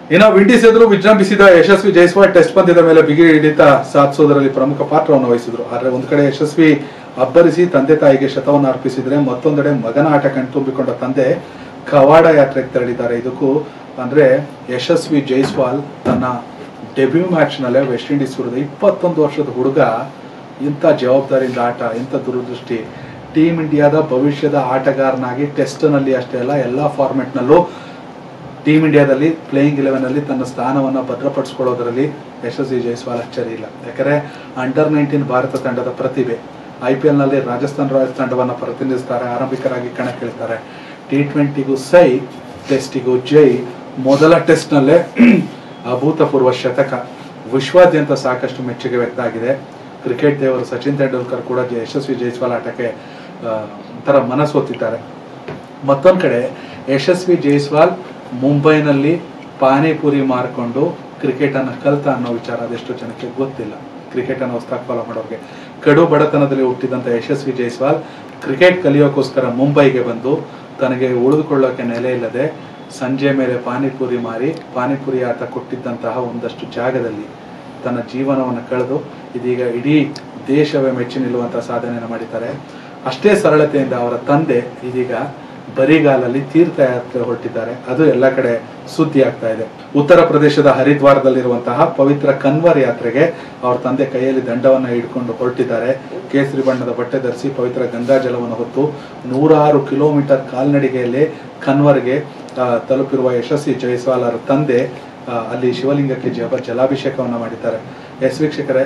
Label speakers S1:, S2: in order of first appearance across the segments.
S1: ಇನ್ನು ವಿಂಡೀಸ್ ಎದುರು ವಿಜೃಂಭಿಸಿದ ಯಶಸ್ವಿ ಜೈಸ್ವಾಲ್ ಟೆಸ್ಟ್ ಪಂದ್ಯದ ಮೇಲೆ ಬಿಗಿ ಹಿಡಿತ ಸಾಧಿಸೋದರಲ್ಲಿ ಪ್ರಮುಖ ಪಾತ್ರವನ್ನು ವಹಿಸಿದ್ರು ಆದ್ರೆ ಒಂದು ಕಡೆ ಯಶಸ್ವಿ ಅಬ್ಬರಿಸಿ ತಂದೆ ತಾಯಿಗೆ ಶತವನ್ನು ಅರ್ಪಿಸಿದ್ರೆ ಮತ್ತೊಂದೆಡೆ ಮಗನ ಆಟ ಕಣ್ತುಂಬಿಕೊಂಡ ತಂದೆ ಕವಾಡ ಯಾತ್ರೆಗೆ ತೆರಳಿದ್ದಾರೆ ಇದಕ್ಕೂ ಅಂದ್ರೆ ಯಶಸ್ವಿ ಜೈಸ್ವಾಲ್ ತನ್ನ ಡೆಬ್ಯೂ ಮ್ಯಾಚ್ ನಲ್ಲೇ ವೆಸ್ಟ್ ಇಂಡೀಸ್ ವಿರುದ್ಧ ಇಪ್ಪತ್ತೊಂದು ವರ್ಷದ ಹುಡುಗ ಇಂಥ ಜವಾಬ್ದಾರಿಯಿಂದ ಆಟ ಇಂಥ ದುರದೃಷ್ಟಿ ಟೀಮ್ ಇಂಡಿಯಾದ ಭವಿಷ್ಯದ ಆಟಗಾರನಾಗಿ ಟೆಸ್ಟ್ ನಲ್ಲಿ ಅಷ್ಟೇ ಅಲ್ಲ ಎಲ್ಲಾ ಫಾರ್ಮೆಟ್ ನಲ್ಲೂ ಟೀಮ್ ಇಂಡಿಯಾದಲ್ಲಿ ಪ್ಲೇಯಿಂಗ್ ಇಲೆವೆನ್ ಅಲ್ಲಿ ತನ್ನ ಸ್ಥಾನವನ್ನ ಭದ್ರಪಡಿಸಿಕೊಳ್ಳೋದರಲ್ಲಿ ಯಶಸ್ವಿ ಜೈಸ್ವಾಲ್ ಅಚ್ಚರಿ ಇಲ್ಲ ಯಾಕಂದ್ರೆ ಅಂಡರ್ ನೈನ್ಟೀನ್ ಭಾರತ ತಂಡದ ಪ್ರತಿಭೆ ಐ ಪಿ ಎಲ್ ನಲ್ಲಿ ರಾಜಸ್ಥಾನ್ ರಾಯಲ್ಸ್ ತಂಡವನ್ನ ಪ್ರತಿನಿಧಿಸ್ತಾರೆ ಆರಂಭಿಕರಾಗಿ ಕಣಕ್ಕಿಳಿತಾರೆ ಟಿ ಟ್ವೆಂಟಿಗೂ ಸೈ ಟೆಸ್ಟಿಗೂ ಜೈ ಮೊದಲ ಟೆಸ್ಟ್ ನಲ್ಲೇ ಅಭೂತಪೂರ್ವ ಶತಕ ವಿಶ್ವಾದ್ಯಂತ ಸಾಕಷ್ಟು ಮೆಚ್ಚುಗೆ ವ್ಯಕ್ತ ಆಗಿದೆ ಕ್ರಿಕೆಟ್ ದೇವರು ಸಚಿನ್ ತೆಂಡೂಲ್ಕರ್ ಕೂಡ ಜ- ಯಶಸ್ವಿ ಜೈಸ್ವಾಲ್ ಆಟಕ್ಕೆ ಆ, ಒಂಥರ ಮನಸೋತಿದ್ದಾರೆ ಮತ್ತೊಂದ್ ಕಡೆ ಯಶಸ್ವಿ ಜೈಸ್ವಾಲ್ ಮುಂಬೈನಲ್ಲಿ ಪಾನಿಪುರಿ ಮಾರ್ಕೊಂಡು ಕ್ರಿಕೆಟ್ ಅನ್ನ ಕಲ್ತ ಅನ್ನೋ ವಿಚಾರ ಅದೆಷ್ಟು ಜನಕ್ಕೆ ಗೊತ್ತಿಲ್ಲ ಕ್ರಿಕೆಟ್ ಅನ್ನು ಹೊಸದಾಗಿ ಫಾಲೋ ಮಾಡೋರಿಗೆ ಕಡು ಬಡತನದಲ್ಲಿ ಹುಟ್ಟಿದಂತ ಯಶಸ್ವಿ ಜೈಸ್ವಾಲ್ ಕ್ರಿಕೆಟ್ ಕಲಿಯೋಕ್ಕೋಸ್ಕರ ಮುಂಬೈಗೆ ಬಂದು ತನಗೆ ಉಳಿದುಕೊಳ್ಳೋಕೆ ನೆಲೆ ಇಲ್ಲದೆ ಸಂಜೆ ಮೇಲೆ ಪಾನಿಪುರಿ ಮಾರಿ ಪಾನಿಪುರಿ ಆಟ ಕೊಟ್ಟಿದ್ದಂತಹ ಒಂದಷ್ಟು ಜಾಗದಲ್ಲಿ ತನ್ನ ಜೀವನವನ್ನು ಕಳೆದು ಇದೀಗ ಇಡೀ ದೇಶವೇ ಮೆಚ್ಚಿ ನಿಲ್ಲುವಂತಹ ಸಾಧನೆಯನ್ನು ಮಾಡಿದ್ದಾರೆ ಅಷ್ಟೇ ಸರಳತೆಯಿಂದ ಅವರ ತಂದೆ ಇದೀಗ ಬರಿಗಾಲಲ್ಲಿ ತೀರ್ಥಯಾತ್ರೆ ಹೊರಟಿದ್ದಾರೆ ಅದು ಎಲ್ಲ ಕಡೆ ಸುದ್ದಿ ಆಗ್ತಾ ಇದೆ ಉತ್ತರ ಪ್ರದೇಶದ ಹರಿದ್ವಾರದಲ್ಲಿರುವಂತಹ ಪವಿತ್ರ ಕನ್ವರ್ ಯಾತ್ರೆಗೆ ಅವ್ರ ತಂದೆ ಕೈಯಲ್ಲಿ ದಂಡವನ್ನ ಹಿಡ್ಕೊಂಡು ಹೊರಟಿದ್ದಾರೆ ಕೇಸರಿ ಬಣ್ಣದ ಬಟ್ಟೆ ಧರಿಸಿ ಪವಿತ್ರ ಗಂಗಾ ಜಲವನ್ನು ಹೊತ್ತು ನೂರಾರು ಕಿಲೋಮೀಟರ್ ಕಾಲ್ನಡಿಗೆಯಲ್ಲಿ ಕನ್ವರ್ಗೆ ಆ, ತಲುಪಿರುವ ಯಶಸ್ವಿ ಜೈಸ್ವಾಲ್ ಅವರ ತಂದೆ ಆ, ಅಲ್ಲಿ ಶಿವಲಿಂಗಕ್ಕೆ ಜಪ ಜಲಾಭಿಷೇಕವನ್ನ ಮಾಡಿದ್ದಾರೆ ಎಸ್ ವೀಕ್ಷಕರೇ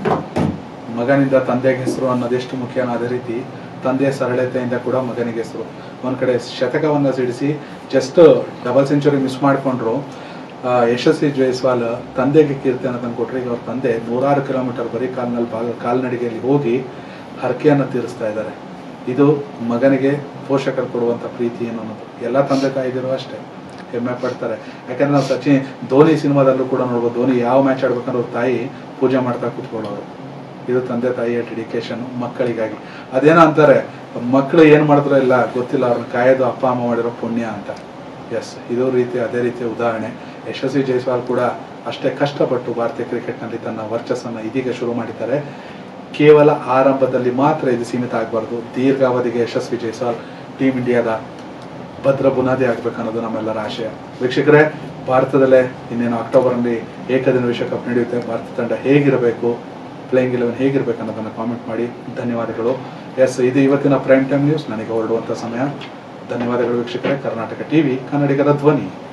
S1: ಮಗನಿಂದ ತಂದೆಗೆ ಹೆಸರು ಅನ್ನೋದೆಷ್ಟು ಮುಖ್ಯನೋ ಅದೇ ರೀತಿ ತಂದೆಯ ಸರಳತೆಯಿಂದ ಕೂಡ ಮಗನಿಗೆ ಹೆಸರು ಒಂದ್ ಕಡೆ ಶತಕವನ್ನ ಸಿಡಿಸಿ ಜಸ್ಟ್ ಡಬಲ್ ಸೆಂಚುರಿ ಮಿಸ್ ಮಾಡ್ಕೊಂಡ್ರು ಆ, ಯಶಸ್ವಿ ಜೈಸ್ವಾಲ್ ತಂದೆಗೆ ಕೀರ್ತಿಯನ್ನು ತಂದ್ಕೊಟ್ರೆ ಈಗ ಅವ್ರ ತಂದೆ ನೂರಾರು ಕಿಲೋಮೀಟರ್ ಬರೀ ಕಾಲ್ನಲ್ಲಿ ಭಾಗ ಕಾಲ್ನಡಿಗೆಯಲ್ಲಿ ಹೋಗಿ ಹರಕೆಯನ್ನು ತೀರಿಸ್ತಾ ಇದ್ದಾರೆ ಇದು ಮಗನಿಗೆ ಪೋಷಕರು ಕೊಡುವಂತ ಪ್ರೀತಿ ಏನು ಅನ್ನೋದು ಎಲ್ಲ ತಂದೆ ತಾಯಿದಿರು ಅಷ್ಟೇ ಹೆಮ್ಮೆ ಪಡ್ತಾರೆ ಯಾಕಂದ್ರೆ ನಾವು ಸಚಿನ್ ಧೋನಿ ಸಿನಿಮಾದಲ್ಲೂ ಕೂಡ ನೋಡ್ಬೋದು ಧೋನಿ ಯಾವ ಮ್ಯಾಚ್ ಆಡ್ಬೇಕಂದ್ರೆ ಅವ್ರ ತಾಯಿ ಪೂಜೆ ಮಾಡ್ತಾ ಕೂತ್ಕೊಳ್ಳೋರು ಇದು ತಂದೆ ತಾಯಿಯ ಡೆಡಿಕೇಶನ್ ಮಕ್ಕಳಿಗಾಗಿ ಅದೇನೋ ಅಂತಾರೆ ಮಕ್ಕಳು ಏನ್ ಮಾಡಿದ್ರು ಇಲ್ಲ ಗೊತ್ತಿಲ್ಲ ಅವ್ರನ್ನ ಕಾಯೋದು ಅಪ್ಪ ಅಮ್ಮ ಮಾಡಿರೋ ಪುಣ್ಯ ಅಂತ ಎಸ್ ಇದು ರೀತಿ ಅದೇ ರೀತಿಯ ಉದಾಹರಣೆ ಯಶಸ್ವಿ ಜೈಸ್ವಾಲ್ ಕೂಡ ಅಷ್ಟೇ ಕಷ್ಟಪಟ್ಟು ಭಾರತೀಯ ಕ್ರಿಕೆಟ್ನಲ್ಲಿ ತನ್ನ ವರ್ಚಸ್ಸನ್ನು ಇದೀಗ ಶುರು ಮಾಡಿದ್ದಾರೆ ಕೇವಲ ಆರಂಭದಲ್ಲಿ ಮಾತ್ರ ಇದು ಸೀಮಿತ ಆಗಬಾರ್ದು ದೀರ್ಘಾವಧಿಗೆ ಯಶಸ್ವಿ ಜೈಸ್ವಾಲ್ ಟೀಮ್ ಇಂಡಿಯಾದ ಭದ್ರ ಬುನಾದಿ ಆಗ್ಬೇಕನ್ನೋದು ನಮ್ಮೆಲ್ಲರ ಆಶಯ ವೀಕ್ಷಕರೇ ಭಾರತದಲ್ಲೇ ಇನ್ನೇನು ಅಕ್ಟೋಬರ್ನಲ್ಲಿ ಏಕದಿನ ವಿಶ್ವಕಪ್ ನಡೆಯುತ್ತೆ ಭಾರತ ತಂಡ ಹೇಗಿರಬೇಕು ಪ್ಲೇಯಿಂಗ್ ಇಲೆವೆನ್ ಹೇಗಿರ್ಬೇಕು ಅನ್ನೋದನ್ನ ಕಾಮೆಂಟ್ ಮಾಡಿ ಧನ್ಯವಾದಗಳು ಎಸ್ ಇದು ಇವತ್ತಿನ ಪ್ರೈಮ್ ಟೈಮ್ ನ್ಯೂಸ್ ನನಗೆ ಹೊರಡುವಂಥ ಸಮಯ ಧನ್ಯವಾದಗಳು ವೀಕ್ಷಕರೇ ಕರ್ನಾಟಕ ಟಿವಿ ಕನ್ನಡಿಗರ ಧ್ವನಿ